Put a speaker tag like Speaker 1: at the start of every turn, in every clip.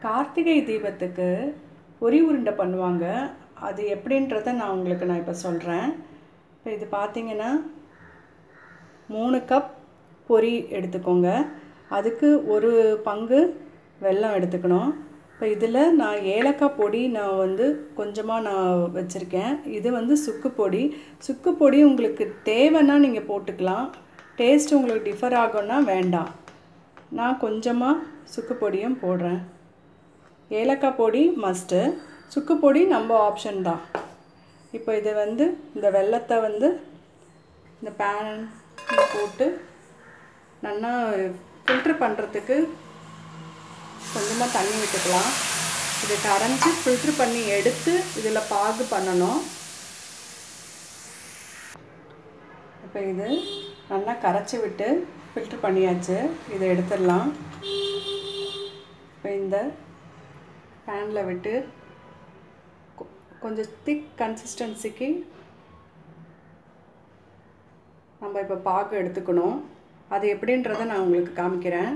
Speaker 1: கார்த்திகை தீபத்துக்கு பொரி உருண்டை பண்ணுவாங்க அது எப்படின்றத நான் உங்களுக்கு நான் இப்போ சொல்கிறேன் இப்போ இது பார்த்தீங்கன்னா மூணு கப் பொரி எடுத்துக்கோங்க அதுக்கு ஒரு பங்கு வெல்லம் எடுத்துக்கணும் இப்போ இதில் நான் ஏலக்காய் பொடி நான் வந்து கொஞ்சமாக நான் வச்சுருக்கேன் இது வந்து சுக்கு பொடி சுக்கு பொடி உங்களுக்கு தேவைன்னா நீங்கள் போட்டுக்கலாம் டேஸ்ட் உங்களுக்கு டிஃபர் ஆகும்னா வேண்டாம் நான் கொஞ்சமாக சுக்கு பொடியும் போடுறேன் ஏலக்காய் பொடி மஸ்ட்டு சுக்கு பொடி நம்ம ஆப்ஷன் தான் இப்போ இதை வந்து இந்த வெள்ளத்தை வந்து இந்த பேன் போட்டு நல்லா ஃபில்ட்ரு பண்ணுறதுக்கு கொஞ்சமாக தண்ணி விட்டுக்கலாம் இதை கரைஞ்சி ஃபில்ட்ரு பண்ணி எடுத்து இதில் பாகு பண்ணணும் இப்போ இது நல்லா கரைச்சி விட்டு ஃபில்ட்ரு பண்ணியாச்சு இதை எடுத்துடலாம் இப்போ இந்த பேனில் விட்டு கொஞ்சம் திக் கன்சிஸ்டன்சிக்கு நம்ம இப்போ பாகு எடுத்துக்கணும் அது எப்படின்றத நான் உங்களுக்கு காமிக்கிறேன்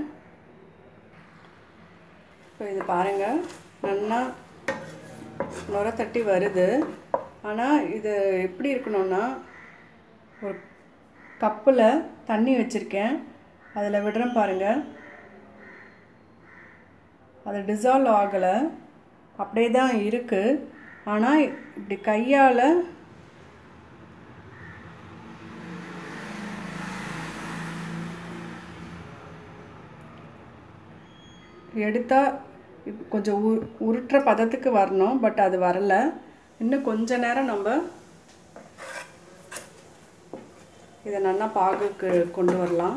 Speaker 1: இப்போ இது பாருங்கள் நல்லா நுர தட்டி வருது ஆனால் இது எப்படி இருக்கணும்னா ஒரு கப்பில் தண்ணி வச்சுருக்கேன் அதில் விடுறேன் பாருங்கள் அது டிசால்வ் ஆகலை அப்படியே தான் இருக்குது ஆனால் இப்படி கையால் எடுத்தால் கொஞ்சம் உ உருட்டுற பதத்துக்கு வரணும் பட் அது வரல இன்னும் கொஞ்ச நேரம் நம்ம இதை நல்லா பாகுக்கு கொண்டு வரலாம்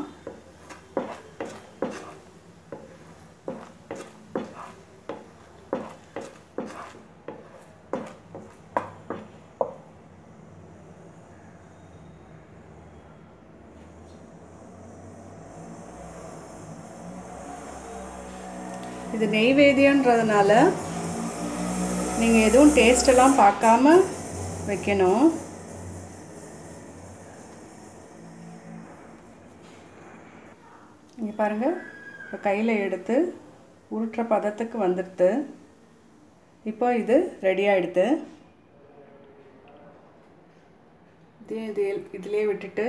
Speaker 1: இது நெய்வேத்தியன்றதுனால நீங்கள் எதுவும் டேஸ்டெல்லாம் பார்க்காம வைக்கணும் இங்கே பாருங்கள் இப்போ கையில் எடுத்து உருட்டுற பதத்துக்கு வந்துடுது இப்போ இது ரெடி ஆகிடுது இதே இது இதிலே விட்டுட்டு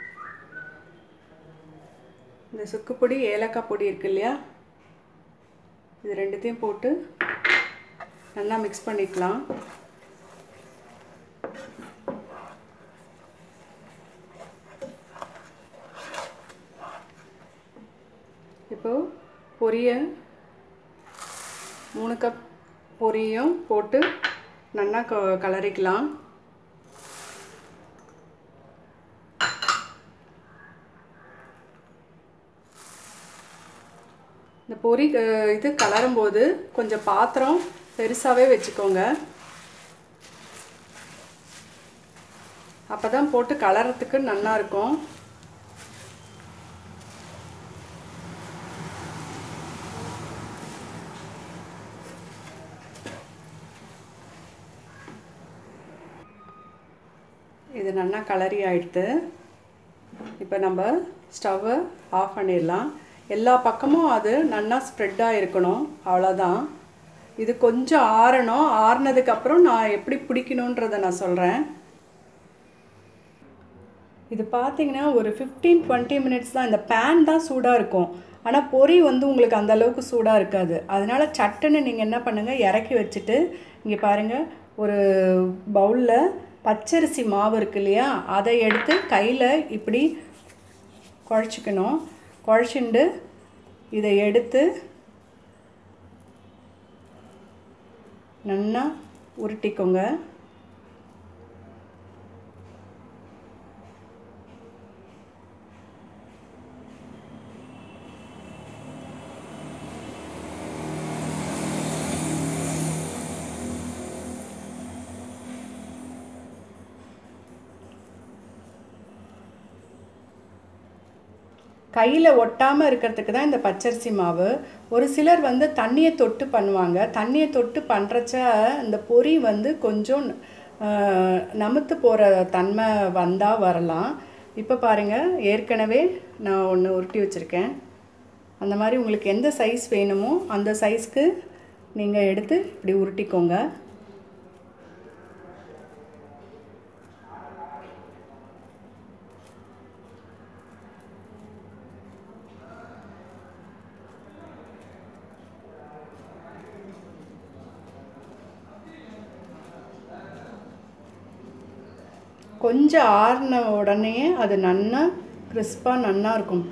Speaker 1: இந்த சுக்குப்பொடி ஏலக்காய் பொடி இருக்கு இல்லையா இது ரெண்டுத்தையும் போட்டு நல்லா மிக்ஸ் பண்ணிக்கலாம் இப்போ பொரிய மூணு கப் பொரியும் போட்டு நல்லா க கலரிக்கலாம் இந்த பொரி இது கலரும்போது கொஞ்சம் பாத்திரம் பெருசாகவே வச்சுக்கோங்க அப்போ தான் போட்டு கலரத்துக்கு நல்லா இருக்கும் இது நல்லா கலரி ஆயிடுது இப்போ நம்ம ஸ்டவ்வை ஆஃப் பண்ணிடலாம் எல்லா பக்கமும் அது நல்லா ஸ்ப்ரெட்டாக இருக்கணும் அவ்வளோதான் இது கொஞ்சம் ஆறணும் ஆறுனதுக்கப்புறம் நான் எப்படி பிடிக்கணுன்றதை நான் சொல்கிறேன் இது பார்த்தீங்கன்னா ஒரு ஃபிஃப்டீன் டுவெண்ட்டி மினிட்ஸ் தான் இந்த பேன் தான் சூடாக இருக்கும் ஆனால் பொரி வந்து உங்களுக்கு அந்த அளவுக்கு சூடாக இருக்காது அதனால் சட்டுன்னு நீங்கள் என்ன பண்ணுங்கள் இறக்கி வச்சுட்டு இங்கே பாருங்கள் ஒரு பவுலில் பச்சரிசி மாவு இருக்கு இல்லையா அதை எடுத்து கையில் இப்படி குழச்சிக்கணும் குழச்சிண்டு இதை எடுத்து நல்லா உருட்டிக்கோங்க கையில் ஒட்டாமல் இருக்கிறதுக்கு தான் இந்த பச்சரிசி மாவு ஒரு சிலர் வந்து தண்ணியை தொட்டு பண்ணுவாங்க தண்ணியை தொட்டு பண்ணுறச்ச இந்த பொரி வந்து கொஞ்சம் நமுத்து போகிற தன்மை வந்தால் வரலாம் இப்போ பாருங்கள் ஏற்கனவே நான் ஒன்று உருட்டி வச்சுருக்கேன் அந்த மாதிரி உங்களுக்கு எந்த சைஸ் வேணுமோ அந்த சைஸ்க்கு நீங்கள் எடுத்து இப்படி உருட்டிக்கோங்க கொஞ்சம் ஆறின உடனே அது நன்னா கிறிஸ்பாக நன்னா இருக்கும்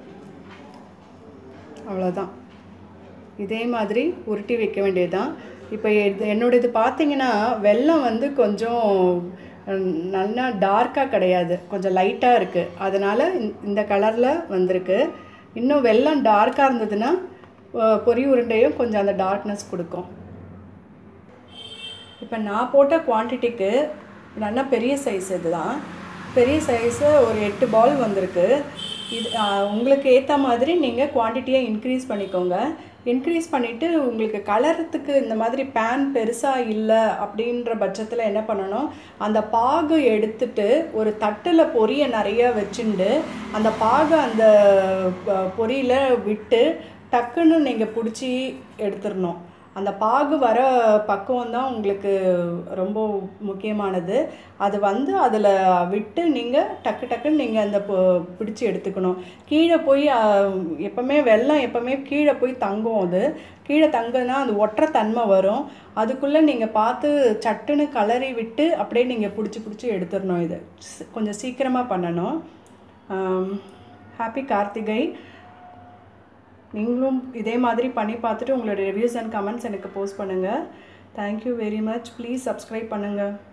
Speaker 1: அவ்வளோதான் இதே மாதிரி உருட்டி வைக்க வேண்டியதுதான் இப்போ இது என்னோட இது பார்த்தீங்கன்னா வெல்லம் வந்து கொஞ்சம் ம், நல்லா டார்க்காக கிடையாது கொஞ்சம் லைட்டாக இருக்குது அதனால் இந்த கலரில் வந்திருக்கு இன்னும் வெல்லம் டார்க்காக இருந்ததுன்னா அஹ், பொரி உருண்டையும் கொஞ்சம் அந்த டார்க்னஸ் கொடுக்கும் இப்போ நான் போட்ட குவான்டிட்டிக்கு நல்லா பெரிய சைஸ் இதுதான் பெரிய சைஸு ஒரு எட்டு பால் வந்திருக்கு இது ஆ, உங்களுக்கு ஏற்ற மாதிரி நீங்கள் குவான்டிட்டியை இன்க்ரீஸ் பண்ணிக்கோங்க இன்க்ரீஸ் பண்ணிவிட்டு உங்களுக்கு கலரத்துக்கு இந்த மாதிரி பேன் பெருசாக இல்லை அப்படின்ற பட்சத்தில் என்ன பண்ணணும் அந்த பாகு எடுத்துட்டு ஒரு தட்டில் பொரியை நிறைய வச்சுண்டு அந்த பாகு அந்த ப- பொரியில விட்டு டக்குன்னு நீங்கள் பிடிச்சி எடுத்துடணும் அந்த பாகு வர பக்குவம் தான் உங்களுக்கு ரொம்ப முக்கியமானது அது வந்து அதில் விட்டு நீங்கள் டக்கு டக்குன்னு நீங்கள் அந்த பொ- பிடிச்சி எடுத்துக்கணும் கீழே போய் அஹ், எப்பவுமே வெள்ளம் எப்பவுமே கீழே போய் தங்கும் அது கீழே தங்குனா அது ஒற்றை தன்மை வரும் அதுக்குள்ளே நீங்கள் பார்த்து சட்டுன்னு கலரி விட்டு அப்படியே நீங்கள் பிடிச்சி பிடிச்சி எடுத்துடணும் இது ஸ்- கொஞ்சம் சீக்கிரமாக பண்ணணும் ஹாப்பி கார்த்திகை நீங்களும் இதே மாதிரி பண்ணி பார்த்துட்டு உங்களோட ரிவ்யூஸ் அண்ட் கமெண்ட்ஸ் எனக்கு போஸ்ட் பண்ணுங்கள் thank you very much please subscribe பண்ணுங்கள்